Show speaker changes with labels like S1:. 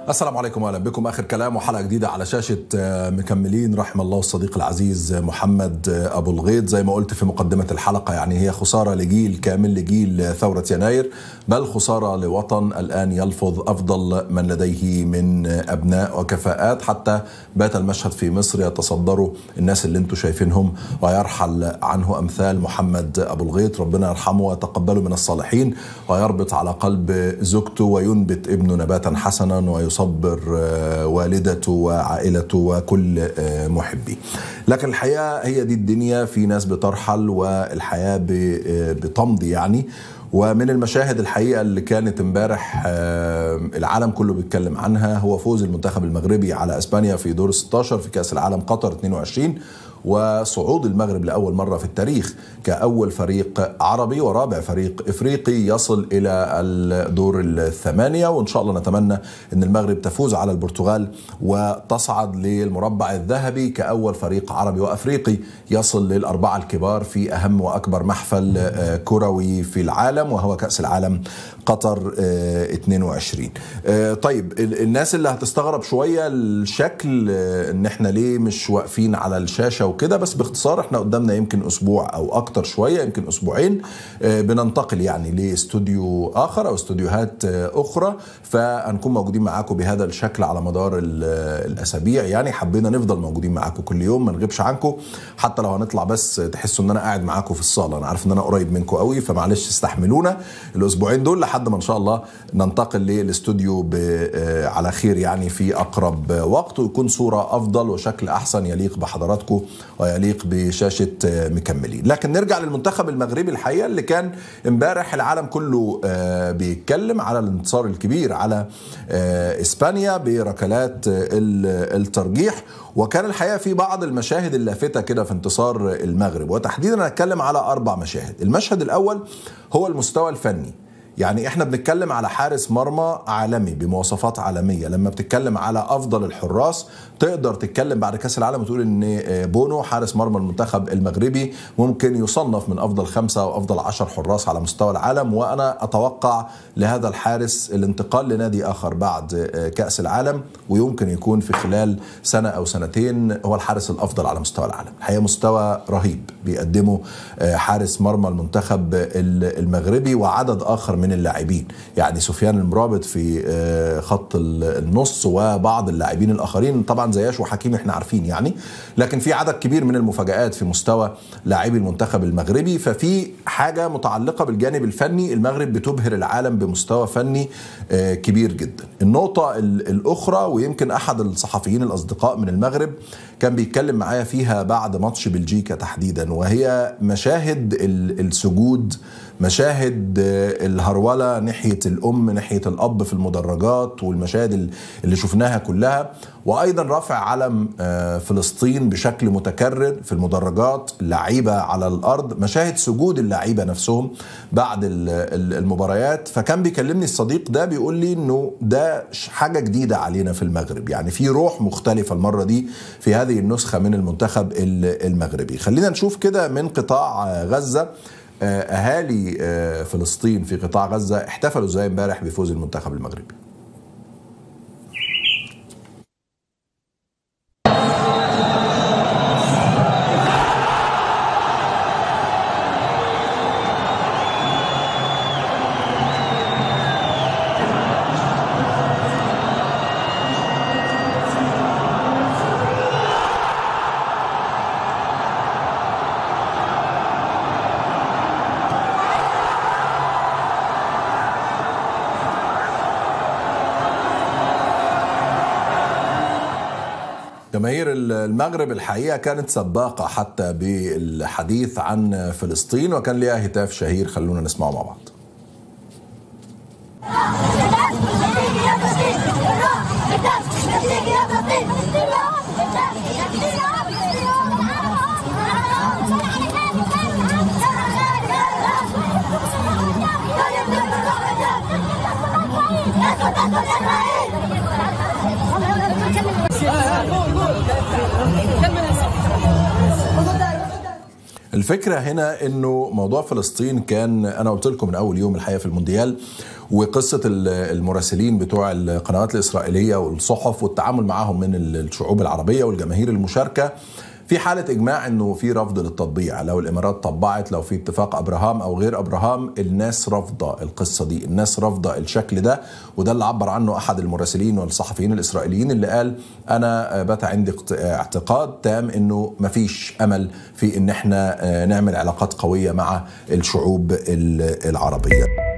S1: السلام عليكم واهلا بكم اخر كلام وحلقه جديده على شاشه مكملين رحم الله الصديق العزيز محمد ابو الغيط زي ما قلت في مقدمه الحلقه يعني هي خساره لجيل كامل لجيل ثوره يناير بل خساره لوطن الان يلفظ افضل من لديه من ابناء وكفاءات حتى بات المشهد في مصر يتصدروا الناس اللي انتم شايفينهم ويرحل عنه امثال محمد ابو الغيط ربنا يرحمه ويتقبله من الصالحين ويربط على قلب زوجته وينبت ابنه نباتا حسنا ويصبر والدته وعائلته وكل محبيه لكن الحقيقه هي دي الدنيا في ناس بترحل والحياه بتمضي يعني ومن المشاهد الحقيقه اللي كانت امبارح العالم كله بيتكلم عنها هو فوز المنتخب المغربي على اسبانيا في دور 16 في كاس العالم قطر 22 وصعود المغرب لاول مره في التاريخ كاول فريق عربي ورابع فريق افريقي يصل الى الدور الثمانيه وان شاء الله نتمنى ان المغرب تفوز على البرتغال وتصعد للمربع الذهبي كاول فريق عربي وافريقي يصل للاربعه الكبار في اهم واكبر محفل كروي في العالم وهو كاس العالم قطر 22 طيب الناس اللي هتستغرب شويه الشكل ان احنا ليه مش واقفين على الشاشه وكده بس باختصار احنا قدامنا يمكن اسبوع او اكتر شويه يمكن اسبوعين بننتقل يعني لاستوديو اخر او استوديوهات اخرى فهنكون موجودين معاكم بهذا الشكل على مدار الاسابيع يعني حبينا نفضل موجودين معاكم كل يوم ما نغيبش عنكم حتى لو هنطلع بس تحسوا ان انا قاعد معاكم في الصاله انا عارف ان انا قريب منكم قوي فمعلش استحملونا الاسبوعين دول لحد ما ان شاء الله ننتقل للاستوديو على خير يعني في اقرب وقت ويكون صوره افضل وشكل احسن يليق بحضراتكم ويليق بشاشه مكملين لكن نرجع للمنتخب المغربي الحقيقه اللي كان امبارح العالم كله بيتكلم على الانتصار الكبير على اسبانيا بركلات الترجيح وكان الحقيقه في بعض المشاهد اللافته كده في انتصار المغرب وتحديدا هنتكلم على اربع مشاهد المشهد الاول هو المستوى الفني يعني احنا بنتكلم على حارس مرمى عالمي بمواصفات عالميه لما بتتكلم على افضل الحراس تقدر تتكلم بعد كاس العالم وتقول ان بونو حارس مرمى المنتخب المغربي ممكن يصنف من افضل خمسه او افضل عشر حراس على مستوى العالم وانا اتوقع لهذا الحارس الانتقال لنادي اخر بعد كاس العالم ويمكن يكون في خلال سنه او سنتين هو الحارس الافضل على مستوى العالم الحقيقه مستوى رهيب بيقدمه حارس مرمى المنتخب المغربي وعدد اخر من اللاعبين يعني سفيان المرابط في خط النص وبعض اللاعبين الاخرين طبعا زياش وحكيم احنا عارفين يعني لكن في عدد كبير من المفاجآت في مستوى لاعبي المنتخب المغربي ففي حاجة متعلقة بالجانب الفني المغرب بتبهر العالم بمستوى فني كبير جدا النقطة الأخرى ويمكن أحد الصحفيين الأصدقاء من المغرب كان بيتكلم معايا فيها بعد ماتش بلجيكا تحديدا وهي مشاهد السجود مشاهد الهرولة ناحية الأم ناحية الأب في المدرجات والمشاهد اللي شفناها كلها وأيضا رفع علم فلسطين بشكل متكرر في المدرجات اللعيبة على الأرض مشاهد سجود اللعيبة نفسهم بعد المباريات فكان بيكلمني الصديق ده بيقول لي أنه ده حاجة جديدة علينا في المغرب يعني في روح مختلفة المرة دي في هذه النسخة من المنتخب المغربي خلينا نشوف كده من قطاع غزة اهالي فلسطين في قطاع غزه احتفلوا زي امبارح بفوز المنتخب المغربي جماهير المغرب الحقيقه كانت سباقه حتى بالحديث عن فلسطين وكان ليها هتاف شهير خلونا نسمعه مع بعض الفكره هنا انه موضوع فلسطين كان انا قلت لكم من اول يوم الحقيقه في المونديال وقصه المراسلين بتوع القنوات الاسرائيليه والصحف والتعامل معهم من الشعوب العربيه والجماهير المشاركه في حالة إجماع إنه في رفض للتطبيع لو الإمارات طبعت لو في اتفاق أبراهام أو غير أبراهام الناس رافضة القصة دي الناس رافضة الشكل ده وده اللي عبر عنه أحد المراسلين والصحفيين الإسرائيليين اللي قال أنا بات عندي اعتقاد تام إنه مفيش أمل في إن إحنا نعمل علاقات قوية مع الشعوب العربية